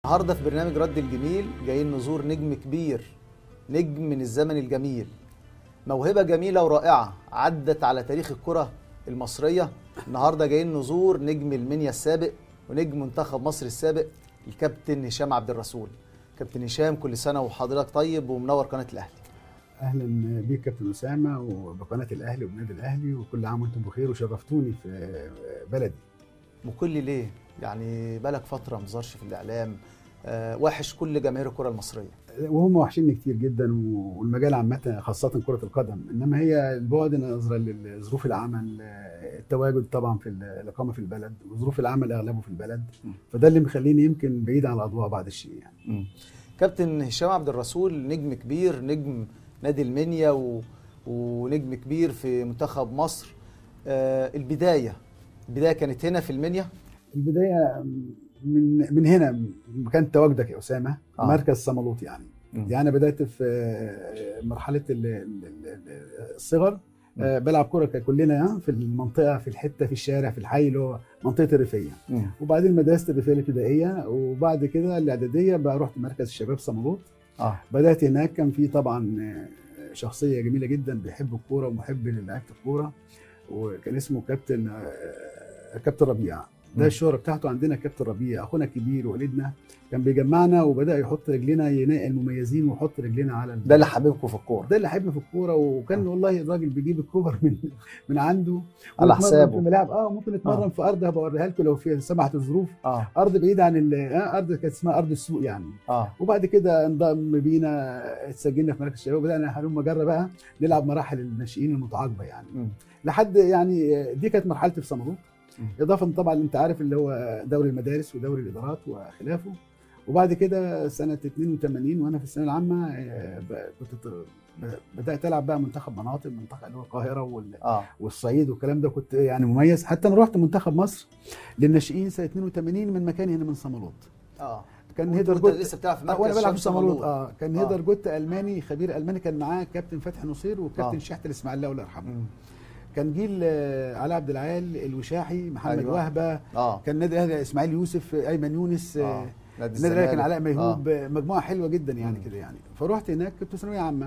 النهارده في برنامج رد الجميل جايين نزور نجم كبير نجم من الزمن الجميل موهبة جميلة ورائعة عدت على تاريخ الكرة المصرية النهارده جايين نزور نجم المنيا السابق ونجم منتخب مصر السابق الكابتن هشام عبد الرسول كابتن هشام كل سنة وحضرتك طيب ومنور قناة الأهلي اهلا بيك كابتن اسامه وبقناه الاهلي وبنادي الاهلي وكل عام وانتم بخير وشرفتوني في بلدي وكل ليه يعني بالك فترة مظهرش في الإعلام آه وحش كل جماهير الكرة المصرية وهم وحشيني كتير جدا والمجال عامه خاصه كره القدم انما هي البعد نظرا لظروف العمل التواجد طبعا في الاقامه في البلد وظروف العمل اغلبه في البلد فده اللي مخليني يمكن بعيد عن الاضواء بعض الشيء يعني م. كابتن هشام عبد الرسول نجم كبير نجم نادي المنيا و... ونجم كبير في منتخب مصر آه البدايه البدايه كانت هنا في المنيا البدايه من من هنا مكان تواجدك يا اسامه آه. آه. مركز صمالوط يعني م. يعني انا بدات في مرحله الصغر آه بلعب كوره كلنا في المنطقه في الحته في الشارع في الحي اللي هو منطقه الريفيه م. وبعدين مدرسه الريفيه الابتدائيه وبعد كده الاعداديه بقى رحت مركز الشباب صمالوط اه بدات هناك كان في طبعا شخصيه جميله جدا بيحب الكوره ومحب للعيبه الكوره وكان اسمه كابتن كابتن ربيع ده الشهره بتاعته عندنا كابتن ربيع اخونا الكبير ووالدنا كان بيجمعنا وبدا يحط رجلنا ينقي المميزين ويحط رجلنا على ده اللي حبيبكم في الكوره ده اللي حبيبنا في الكوره وكان آه. والله الراجل بيجيب الكوبر من من عنده على ونتمرن حسابه. في الملاعب اه ممكن نتمرن آه. في ارض هبقى اوريها لكم لو في سمحت الظروف اه ارض بعيده عن ال- آه ارض كانت اسمها ارض السوق يعني اه وبعد كده انضم بينا اتسجلنا في مركز الشباب وبدانا هلم جره بقى نلعب مراحل الناشئين المتعاقبه يعني م. لحد يعني دي كانت مرحلتي في صمالوط مم. اضافه طبعا انت عارف اللي هو دوري المدارس ودوري الادارات وخلافه وبعد كده سنه 82 وانا في الثانويه العامه آه، ب- كنت ت- ب- بدات العب بقى منتخب مناطق منتخب اللي هو القاهره وال- اه والصعيد والكلام ده كنت يعني مميز حتى انا رحت منتخب مصر للناشئين سنه 82 من مكاني هنا من صمالوط اه كان وأنت- هيدر وأنت جوت لسه بتلعب في آه، مركز وانا بلعب في شمس صمالوط صمالوط. اه كان آه. هيدر جوت الماني خبير الماني كان معاه كابتن فتحي نصير وكابتن آه. شحت الاسماعيلاوي الله يرحمه م. كان جيل آه، علاء عبد العال الوشاحي محمد أيوة. أيوة. وهبه اه كان نادي الاهلي اسماعيل يوسف آه، ايمن يونس اه آه، نادي النادي الاهلي كان الزمالك. علاء ميهوب آه. مجموعه حلوه جدا يعني مم. كده يعني فرحت هناك كنت ثانويه عامه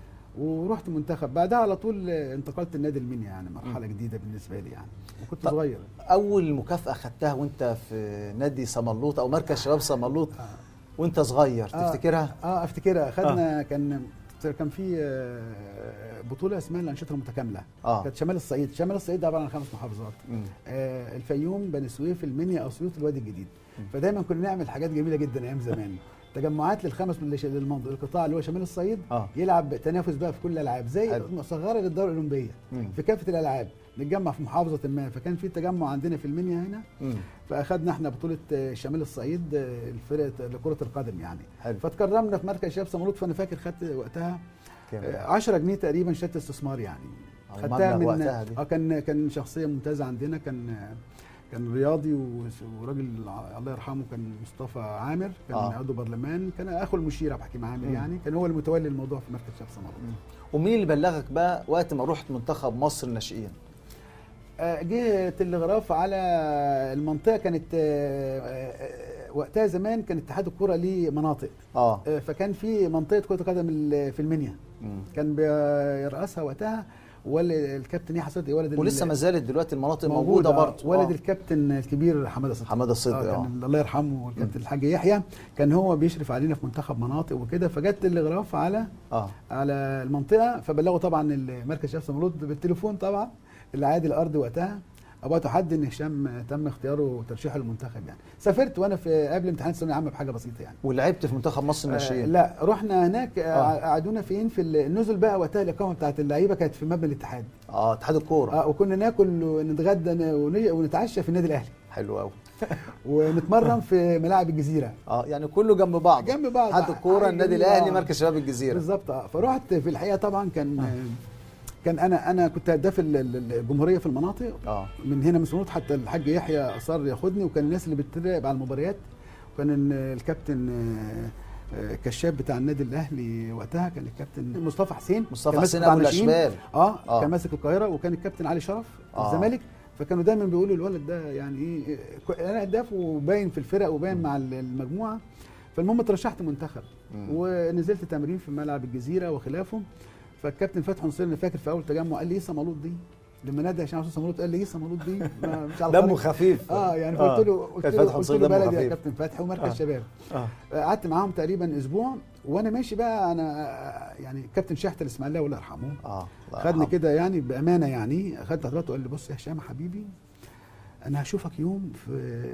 ورحت منتخب بعدها على طول آه، انتقلت النادي المنيا يعني مرحله جديده بالنسبه لي يعني وكنت طب- صغير اول مكافاه خدتها وانت في نادي صمالوط او مركز شباب صمالوط وانت صغير آه. تفتكرها اه افتكرها خدنا آه. كان كان في آه، بطوله اسمها الانشطه المتكامله اه كانت شمال الصعيد شمال الصعيد ده عباره عن خمس محافظات م. آه، الفيوم بني سويف المنيا اسيوط الوادي الجديد مم. فدايما كنا نعمل حاجات جميله جدا ايام زمان تجمعات للخمس للمنطقه القطاع اللي هو شمال الصعيد اه يلعب تنافس بقى في كل الالعاب زي حلو. مصغره للدوره الاولمبيه م. في كافه الالعاب نتجمع في محافظه ما فكان في تجمع عندنا في المنيا هنا م. فاخدنا احنا بطوله آه، شمال الصعيد آه، الفرقه لكره القدم يعني حلو فتكرمنا في مركز شباب صمالوط فانا فاكر خدت وقتها كام؟ آه، 10 جنيه تقريبا شهاده استثمار يعني أو خدتها مبلغ من وقتها دي. اه كان كان شخصيه ممتازه عندنا كان كان رياضي و- وراجل الله يرحمه كان مصطفى عامر كان آه. آه. عضو برلمان كان اخو المشير عبد الحكيم عامر مم. يعني كان هو المتولي الموضوع في مركز شباب سمره ومين اللي بلغك بقى وقت ما رحت منتخب مصر الناشئين آه، جه تلغراف على المنطقه كانت آه، آه، وقتها زمان كان اتحاد الكره ليه مناطق اه آه، فكان في منطقه كره القدم ال- في المنيا م. كان بيرأسها وقتها ولد الكابتن يحيى صدقي ولد ال- ولسه ما زالت دلوقتي المناطق موجوده, برضه ولد آه. الكابتن الكبير حماده صدقي حماده صدقي آه اه كان الله يرحمه الكابتن الحاج يحيى كان هو بيشرف علينا في منتخب مناطق وكده فجت الاغراف على اه على المنطقه فبلغوا طبعا المركز شمس مولود بالتليفون طبعا العادي الارضي وقتها ابغى حد ان هشام تم اختياره وترشيحه للمنتخب يعني سافرت وانا في قبل امتحانات الثانويه العامه بحاجه بسيطه يعني ولعبت في منتخب مصر آه الناشئين لا رحنا هناك آه. آه. قعدونا فين في النزل بقى وقتها الاقامه بتاعت اللعيبه كانت في مبنى الاتحاد اه اتحاد الكوره اه وكنا ناكل ونتغدى ون- ونتعشى في النادي الاهلي حلو قوي ونتمرن في ملاعب الجزيره اه يعني كله جنب بعض جنب بعض اتحاد الكوره حاجة النادي جميلة. الاهلي آه. مركز شباب الجزيره بالظبط اه فرحت في الحقيقه طبعا كان آه. كان انا انا كنت هداف ال- ال- الجمهوريه في المناطق اه من هنا من سنوط حتى الحاج يحيى اصر ياخدني وكان الناس اللي بتراقب على المباريات وكان ال- الكابتن آه، آه، كشاب بتاع النادي الاهلي وقتها كان الكابتن مصطفى حسين مصطفى كان ماسك حسين قطاع ابو الناشئين. الاشبال اه, آه. كان ماسك القاهره وكان الكابتن علي شرف آه. الزمالك فكانوا دايما بيقولوا الولد ده يعني ايه كو- انا هداف وباين في الفرق وباين مع ال- المجموعه فالمهم اترشحت منتخب مم. ونزلت تمرين في ملعب الجزيره وخلافه فالكابتن فتحي نصير اللي فاكر في اول تجمع قال لي ايه صمالوط دي لما نادى هشام حسين صمالوط قال لي ايه صمالوط دي ما- مش على دمه الخريطة. خفيف اه يعني فقلت له قلت كان له, فتحي قلت نصير له دمه بلدي يا خفيف. كابتن فتحي ومركز آه. شباب اه قعدت معاهم تقريبا اسبوع وانا ماشي بقى انا آه، يعني كابتن شحت الاسماعيلاوي الله يرحمه اه الله خدني يرحمه. كده يعني بامانه يعني خدت حضرته وقال لي بص يا هشام حبيبي انا هشوفك يوم في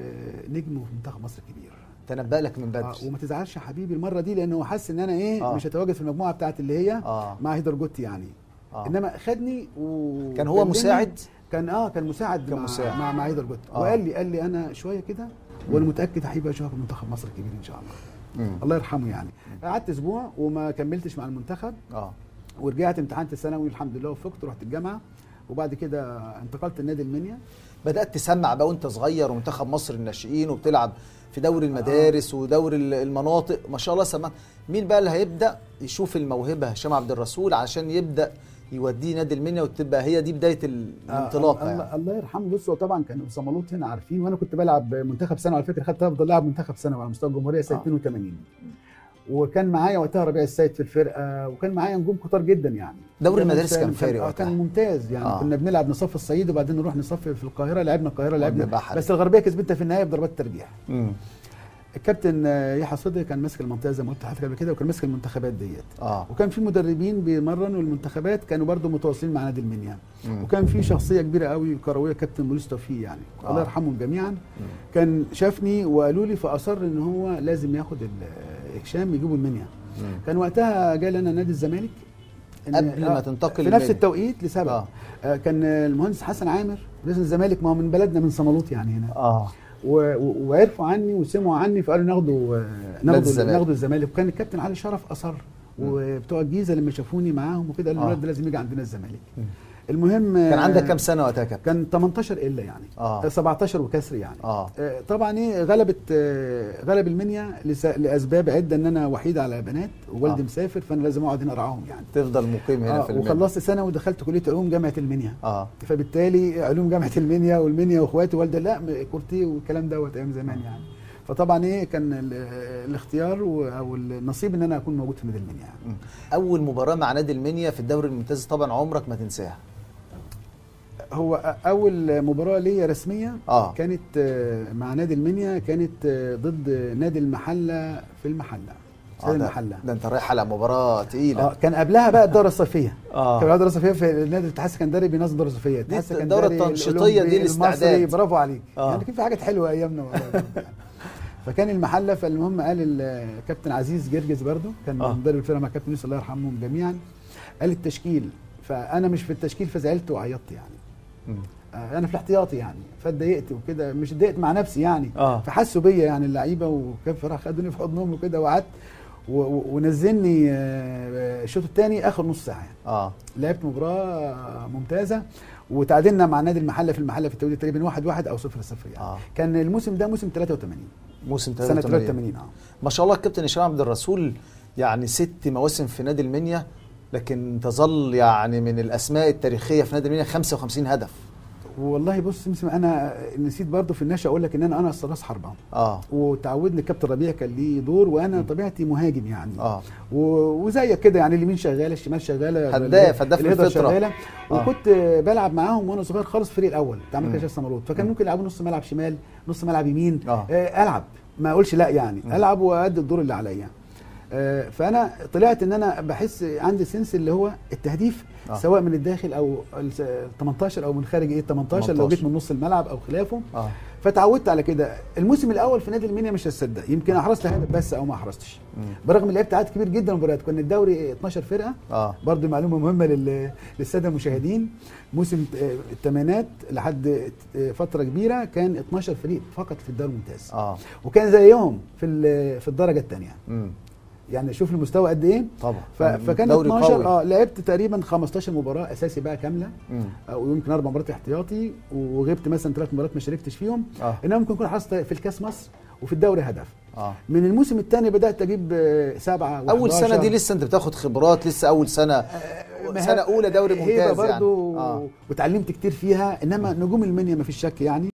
نجم في منتخب مصر الكبير تنبأ لك من آه بدري وما تزعلش يا حبيبي المره دي لانه هو حس ان انا ايه آه. مش هتواجد في المجموعه بتاعت اللي هي اه مع هيدر جوتي يعني آه. انما خدني و كان هو كلمني. مساعد كان اه كان مساعد كان مع مساعد. مع, مع هيدر جوتي آه. وقال لي قال لي انا شويه كده وانا متاكد هيبقى اشوفك في منتخب مصر الكبير ان شاء الله مم. الله يرحمه يعني قعدت اسبوع وما كملتش مع المنتخب اه ورجعت امتحنت الثانوي الحمد لله وفقت رحت الجامعه وبعد كده انتقلت النادي المنيا بدات تسمع بقى وانت صغير ومنتخب مصر الناشئين وبتلعب في دوري المدارس ودوري ال- المناطق ما شاء الله سمعت مين بقى اللي هيبدا يشوف الموهبه هشام عبد الرسول عشان يبدا يوديه نادي المنيا وتبقى هي دي بدايه ال- الانطلاقه آه يعني الله, الله يرحمه بص هو طبعا كانوا صمالوط هنا عارفين وانا كنت بلعب منتخب ثانوي على فكره خدت افضل لاعب منتخب ثانوي على مستوى الجمهوريه سنه آه. 82 وكان معايا وقتها ربيع السيد في الفرقه وكان معايا نجوم كتار جدا يعني دوري جمال المدارس كان سالم فارق آه، وقتها. كان ممتاز يعني آه. آه. كنا بنلعب نصف الصعيد وبعدين نروح نصف في القاهره لعبنا القاهره لعبنا بحري. بس الغربيه كسبتها في النهايه بضربات ترجيح مم. الكابتن آه، يحيى صدقي كان ماسك المنطقه زي ما قلت لحضرتك قبل كده وكان ماسك المنتخبات ديت اه وكان في مدربين بيمرنوا المنتخبات كانوا برضو متواصلين مع نادي المنيا مم. وكان في شخصيه كبيره قوي كرويه كابتن مولوس توفيق يعني آه. الله يرحمهم جميعا كان شافني وقالوا لي فاصر ان هو لازم ياخد ال- هشام يجيبوا المنيا مم. كان وقتها جالي انا نادي الزمالك إن- قبل ما آه، تنتقل في نفس المنيا. التوقيت لسبب آه. آه. كان المهندس حسن عامر رئيس الزمالك ما هو من بلدنا من صمالوط يعني هنا اه و- و- وعرفوا عني وسمعوا عني فقالوا ناخدوا آه، ناخدوا الزمالك. ناخدوا الزمالك وكان الكابتن علي شرف اصر وبتوع الجيزه لما شافوني معاهم وكده قالوا آه. الولد ده لازم يجي عندنا الزمالك مم. المهم كان آه، عندك كام سنه وقتها يا كابتن كان 18 الا يعني آه. آه. 17 وكسر يعني اه آه، طبعا ايه غلبت آه، غلب المنيا لس- لاسباب عده ان انا وحيد على بنات ووالدي آه. آه. مسافر فانا لازم اقعد هنا ارعاهم يعني تفضل مقيم هنا آه في المنيا وخلصت سنه ودخلت كليه علوم جامعه المنيا اه فبالتالي علوم جامعه المنيا والمنيا واخواتي والدي لا م- كورتيه والكلام دوت ايام زمان يعني فطبعا ايه كان ال- الاختيار و- او النصيب ان انا اكون موجود في نادي المنيا يعني. مم. اول مباراه مع نادي المنيا في الدوري الممتاز طبعا عمرك ما تنساها هو أ- اول مباراه ليا رسميه آه. كانت آه، مع نادي المنيا كانت آه، ضد نادي المحله في المحله استاد آه ده, المحله ده انت رايح على مباراه تقيله اه كان قبلها بقى الدوره الصيفيه آه. كان الدوره الصيفيه في النادي الاتحاد السكندري بينظم الدوره الصيفيه الاتحاد السكندري الدورة التنشيطية دي الأولمبي، الاستعداد. المصري برافو عليك آه. يعني كان في حاجات حلوه ايامنا والله يعني. فكان المحله فالمهم قال الكابتن عزيز جرجس برضو كان آه. مدرب الفرقه مع كابتن يوسف الله يرحمهم جميعا قال التشكيل فانا مش في التشكيل فزعلت وعيطت يعني مم. آه، انا في الاحتياطي يعني فاتضايقت وكده مش اتضايقت مع نفسي يعني آه. فحسوا بيا يعني اللعيبه وكان فراح خدوني في حضنهم وكده وقعدت و- و- ونزلني آه، الشوط الثاني اخر نص ساعه يعني. اه لعبت مباراه ممتازه وتعادلنا مع نادي المحله في المحله في التوقيت تقريبا 1 1 او 0 0 يعني آه. كان الموسم ده موسم 83 موسم سنه 83 83 اه ما شاء الله الكابتن هشام عبد الرسول يعني ست مواسم في نادي المنيا لكن تظل يعني من الاسماء التاريخيه في نادي المنيا 55 هدف والله بص مسم انا نسيت برضه في النشأة اقول لك ان انا انا راس حربه اه وتعودني الكابتن ربيع كان ليه دور وانا طبيعتي مهاجم يعني اه و- وزيك كده يعني اليمين شغاله الشمال شغاله هداف، هداف الهيدر الفطرة. شغاله آه. وكنت بلعب معاهم وانا صغير خالص في الفريق الاول بتاع مركز شاشه سمرود فكان ممكن يلعبوا نص ملعب شمال نص ملعب يمين آه. آه، العب ما اقولش لا يعني العب وادي الدور اللي عليا آه، فانا طلعت ان انا بحس عندي سنس اللي هو التهديف آه. سواء من الداخل او ال 18 او من خارج ايه 18 لو 18. جيت من نص الملعب او خلافه اه فتعودت على كده الموسم الاول في نادي المنيا مش هتصدق يمكن احرزت هدف بس او ما احرزتش مم. برغم ان لعبت عدد كبير جدا مباريات كنا الدوري 12 فرقه اه برضه معلومه مهمه لل- للساده المشاهدين موسم آه، الثمانينات لحد آه، فتره كبيره كان 12 فريق فقط في الدوري الممتاز اه وكان زيهم في ال- في الدرجه الثانيه امم يعني شوف المستوى قد ايه طبعا ف- فكان دوري 12 قوي. اه لعبت تقريبا 15 مباراه اساسي بقى كامله مم. او يمكن اربع مرات احتياطي وغبت مثلا ثلاث مرات ما شاركتش فيهم اه انما ممكن اكون حرصت في الكاس مصر وفي الدوري هدف اه من الموسم الثاني بدات اجيب آه، سبعه اول و11. سنه دي لسه انت بتاخد خبرات لسه اول سنه ما هي- سنه اولى دوري هيبه ممتاز برضو يعني اه وتعلمت كتير فيها انما نجوم المنيا ما فيش شك يعني